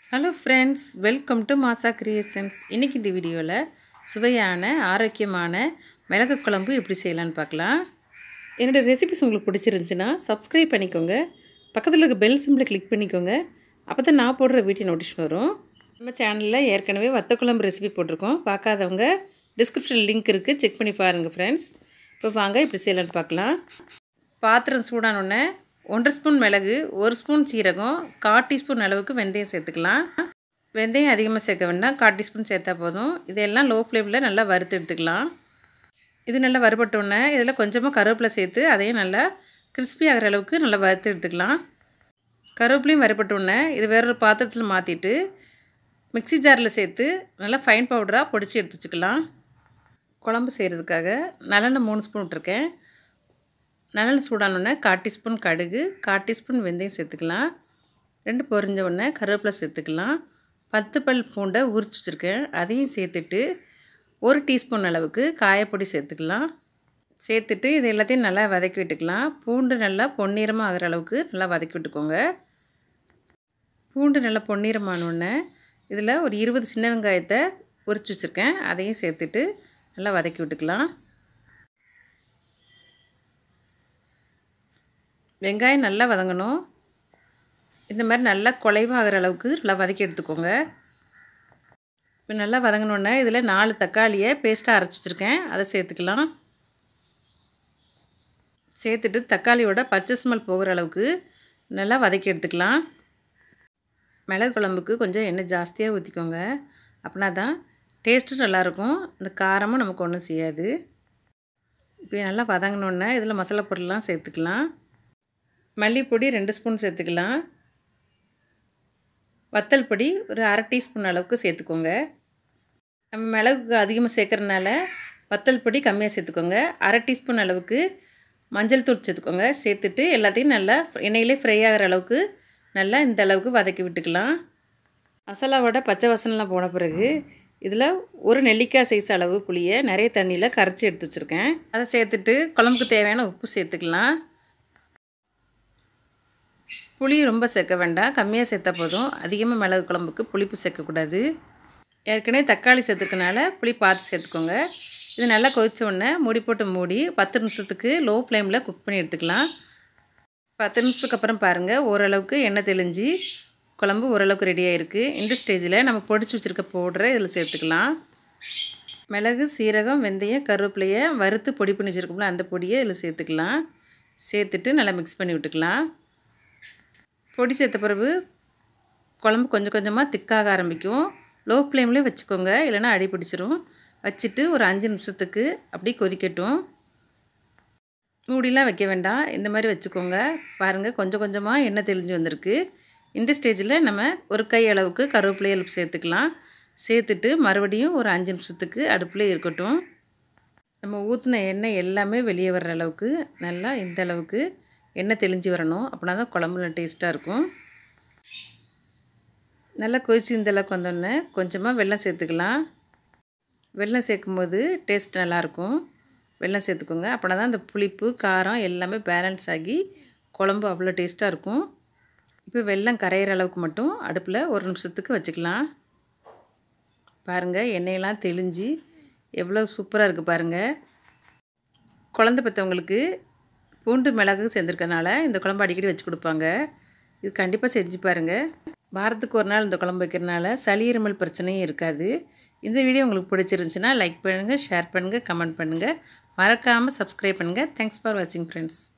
hello friends welcome to Masa creations இன்றைக்கி இந்த வீடியோவில் சுவையான ஆரோக்கியமான மிளகு குழம்பு எப்படி செய்யலான்னு பார்க்கலாம் என்னோடய ரெசிபிஸ் உங்களுக்கு பிடிச்சிருந்துச்சுன்னா சப்ஸ்கிரைப் பண்ணிக்கோங்க பக்கத்தில் இருக்க பெல் சிம்பிளை கிளிக் பண்ணிக்கோங்க அப்போ தான் நான் போடுற வீடியோ நோட்டிஃபிகேஷன் வரும் நம்ம சேனலில் ஏற்கனவே வத்த குழம்பு ரெசிபி போட்டிருக்கோம் பார்க்காதவங்க டிஸ்கிரிப்ஷன் லிங்க் இருக்குது செக் பண்ணி பாருங்கள் ஃப்ரெண்ட்ஸ் இப்போ வாங்க இப்படி செய்யலான்னு பார்க்கலாம் பாத்திரம் சூடானோடனே ஒன்றரை ஸ்பூன் மிளகு ஒரு ஸ்பூன் சீரகம் கால் டீஸ்பூன் அளவுக்கு வெந்தயம் சேர்த்துக்கலாம் வெந்தயம் அதிகமாக சேர்க்க வேண்டாம் கால் டீஸ்பூன் சேர்த்தா போதும் இதெல்லாம் லோ ஃப்ளேமில் நல்லா வறுத்து எடுத்துக்கலாம் இது நல்லா வறுபட்டோடனே இதில் கொஞ்சமாக கருவேப்பிலை சேர்த்து அதையும் நல்லா கிறிஸ்பி ஆகிற அளவுக்கு நல்லா வறுத்து எடுத்துக்கலாம் கருவேப்பிலையும் வறுபட்டோடனே இது வேறொரு பாத்திரத்தில் மாற்றிட்டு மிக்ஸி ஜாரில் சேர்த்து நல்லா ஃபைன் பவுடராக பொடிச்சு எடுத்து வச்சுக்கலாம் குழம்பு செய்கிறதுக்காக நல்லெண்ணெய் மூணு ஸ்பூன் விட்ருக்கேன் நல்லெண்ணெய் சூடானோடனே கால் டீஸ்பூன் கடுகு கால் டீஸ்பூன் வெந்தயம் சேர்த்துக்கலாம் ரெண்டு பொரிஞ்ச உடனே கருவேப்பிலை சேர்த்துக்கலாம் பத்து பல் பூண்டை உரிச்சு வச்சுருக்கேன் அதையும் சேர்த்துட்டு ஒரு டீஸ்பூன் அளவுக்கு காயப்பொடி சேர்த்துக்கலாம் சேர்த்துட்டு இது எல்லாத்தையும் நல்லா வதக்கி விட்டுக்கலாம் பூண்டு நல்லா பொன்னிறமாக ஆகிற அளவுக்கு நல்லா வதக்கி விட்டுக்கோங்க பூண்டு நல்லா பொன்னிறமானோடனே இதில் ஒரு இருபது சின்ன வெங்காயத்தை உரிச்சு வச்சுருக்கேன் அதையும் சேர்த்துட்டு நல்லா வதக்கி விட்டுக்கலாம் வெங்காயம் நல்லா வதங்கணும் இந்த மாதிரி நல்லா குலைவாகிற அளவுக்கு நல்லா வதக்கி எடுத்துக்கோங்க இப்போ நல்லா வதங்கினோடனே இதில் நாலு தக்காளியை பேஸ்ட்டாக அரைச்சி வச்சுருக்கேன் அதை சேர்த்துக்கலாம் சேர்த்துட்டு தக்காளியோட பச்சை ஸ்மெல் போகிற அளவுக்கு நல்லா வதக்கி எடுத்துக்கலாம் மிளகு குழம்புக்கு கொஞ்சம் எண்ணெய் ஜாஸ்தியாக ஊற்றிக்கோங்க அப்படின்னா தான் டேஸ்ட்டும் நல்லாயிருக்கும் இந்த காரமும் நமக்கு ஒன்றும் செய்யாது இப்போ நல்லா வதங்கினோடனே இதில் மசாலா பொருள்லாம் சேர்த்துக்கலாம் மல்லிப்பொடி ரெண்டு ஸ்பூன் சேர்த்துக்கலாம் வத்தல் பொடி ஒரு அரை டீஸ்பூன் அளவுக்கு சேர்த்துக்கோங்க நம்ம மிளகு அதிகமாக சேர்க்குறதுனால வத்தல் பொடி கம்மியாக சேர்த்துக்கோங்க அரை டீஸ்பூன் அளவுக்கு மஞ்சள் தூள் சேர்த்துக்கோங்க சேர்த்துட்டு எல்லாத்தையும் நல்லா எண்ணெயிலே ஃப்ரை ஆகிற அளவுக்கு நல்லா இந்த அளவுக்கு வதக்கி விட்டுக்கலாம் மசாலாவோட பச்சை வசனெலாம் போன பிறகு இதில் ஒரு நெல்லிக்காய் சைஸ் அளவு புளியை நிறைய தண்ணியில் கரைச்சி எடுத்து வச்சுருக்கேன் அதை சேர்த்துட்டு குழம்புக்கு தேவையான உப்பு சேர்த்துக்கலாம் புளி ரொம்ப சேர்க்க வேண்டாம் கம்மியாக சேர்த்தா போதும் அதிகமாக மிளகு குழம்புக்கு புளிப்பு சேர்க்கக்கூடாது ஏற்கனவே தக்காளி சேர்த்துக்கனால புளி பார்த்து சேர்த்துக்கோங்க இது நல்லா கொதிச்ச உடனே மூடி போட்டு மூடி பத்து நிமிஷத்துக்கு லோ ஃப்ளேமில் குக் பண்ணி எடுத்துக்கலாம் பத்து நிமிஷத்துக்கு அப்புறம் பாருங்கள் ஓரளவுக்கு எண்ணெய் தெளிஞ்சு குழம்பு ஓரளவுக்கு ரெடியாக இருக்குது இந்த ஸ்டேஜில் நம்ம பொடிச்சு வச்சுருக்க பவுடரை இதில் சேர்த்துக்கலாம் மிளகு சீரகம் வெந்தயம் கருவேப்பிலையை வறுத்து பொடி பண்ணி வச்சுருக்கோம்ல அந்த பொடியை இதில் சேர்த்துக்கலாம் சேர்த்துட்டு நல்லா மிக்ஸ் பண்ணி விட்டுக்கலாம் பொடி சேர்த்த பிறகு குழம்பு கொஞ்சம் கொஞ்சமாக திக்காக ஆரம்பிக்கும் லோ ஃப்ளேம்லேயே வச்சுக்கோங்க இல்லைனா அடி பிடிச்சிரும் வச்சுட்டு ஒரு அஞ்சு நிமிஷத்துக்கு அப்படி கொதிக்கட்டும் மூடிலாம் வைக்க வேண்டாம் இந்த மாதிரி வச்சுக்கோங்க பாருங்கள் கொஞ்சம் கொஞ்சமாக எண்ணெய் தெளிஞ்சு வந்திருக்கு இந்த ஸ்டேஜில் நம்ம ஒரு கை அளவுக்கு கருவேப்பிலையை சேர்த்துக்கலாம் சேர்த்துட்டு மறுபடியும் ஒரு அஞ்சு நிமிஷத்துக்கு அடுப்பில் இருக்கட்டும் நம்ம ஊற்றின எண்ணெய் எல்லாமே வெளியே வர்ற அளவுக்கு நல்லா இந்த அளவுக்கு எண்ணெய் தெளிஞ்சு வரணும் அப்படின்னா தான் குழம்புல டேஸ்ட்டாக இருக்கும் நல்லா கொதிச்சு இந்த அளவுக்கு வந்தோடனே கொஞ்சமாக வெல்லம் சேர்த்துக்கலாம் வெல்லம் சேர்க்கும்போது டேஸ்ட் நல்லாயிருக்கும் வெல்லம் சேர்த்துக்கோங்க அப்படின்னா தான் அந்த புளிப்பு காரம் எல்லாமே பேலன்ஸ் ஆகி குழம்பு அவ்வளோ டேஸ்ட்டாக இருக்கும் இப்போ வெல்லம் கரையிற அளவுக்கு மட்டும் அடுப்பில் ஒரு நிமிஷத்துக்கு வச்சுக்கலாம் பாருங்கள் எண்ணெயெல்லாம் தெளிஞ்சு எவ்வளோ சூப்பராக இருக்குது பாருங்கள் குழந்த பெற்றவங்களுக்கு பூண்டு மிளகு சேர்ந்துருக்கனால இந்த குழம்பு அடிக்கடி வச்சு கொடுப்பாங்க இது கண்டிப்பாக செஞ்சு பாருங்கள் வாரத்துக்கு ஒரு நாள் இந்த குழம்பு வைக்கிறனால சளி இருமல் பிரச்சனையும் இருக்காது இந்த வீடியோ உங்களுக்கு பிடிச்சிருந்துச்சுன்னா லைக் பண்ணுங்கள் ஷேர் பண்ணுங்கள் கமெண்ட் பண்ணுங்கள் மறக்காமல் சப்ஸ்கிரைப் பண்ணுங்கள் தேங்க்ஸ் ஃபார் வாட்சிங் ஃப்ரெண்ட்ஸ்